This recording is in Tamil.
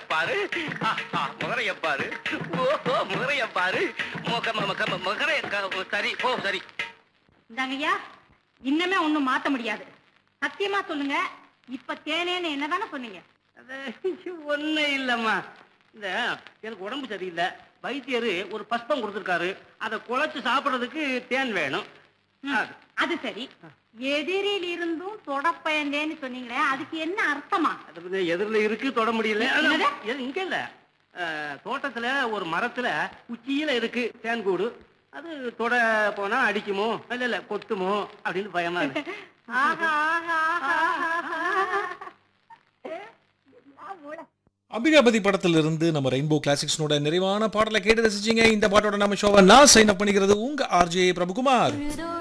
பாரு ஆஹா, முகரைய பாரு ஓஹோ முகரைய பாரு முக முக முகரைய க- சரி ஓ சரி இந்தாங்கய்யா இன்னமே ஒண்ணும் மாத்த முடியாது சத்தியமா சொல்லுங்க இப்ப தேனேன்னு என்னதானே சொன்னீங்க அது ஒண்ணு இல்லம்மா இந்த எனக்கு உடம்பு சரியில்லை வைத்தியர் ஒரு பஸ்பம் கொடுத்துருக்காரு அதை குழைச்சு சாப்பிடுறதுக்கு தேன் வேணும் ம், அது. அது சரி எதிரில் இருந்தும் தொடப்பயந்தேன்னு சொன்னீங்களே அதுக்கு என்ன அர்த்தமா அது வந்து எதிரில் இருக்கு தொட முடியல ஆனா, என்னது? எது- இங்க இல்ல அஹ், தோட்டத்துல ஒரு மரத்துல உச்சியில இருக்கு தேன் கூடு அது தொட போனா அடிக்குமோ இல்ல இல்ல கொத்துமோ அப்படின்னு பயமா இருக்கு ஆஹா ஆஹா ஆஹா ஆஹா. எல்லாம் மூளை. அம்பிகாபதி படத்திலிருந்து நம்ம ரெயின்போ கிளாசிக்ஸ்னோட நிறைவான பாடலை கேட்டு ரசிச்சீங்க இந்த பாட்டோட நம்ம ஷோவை நான் சைன் அப் பண்ணிக்கிறது உங்க ஆர்ஜே பிரபுகுமார்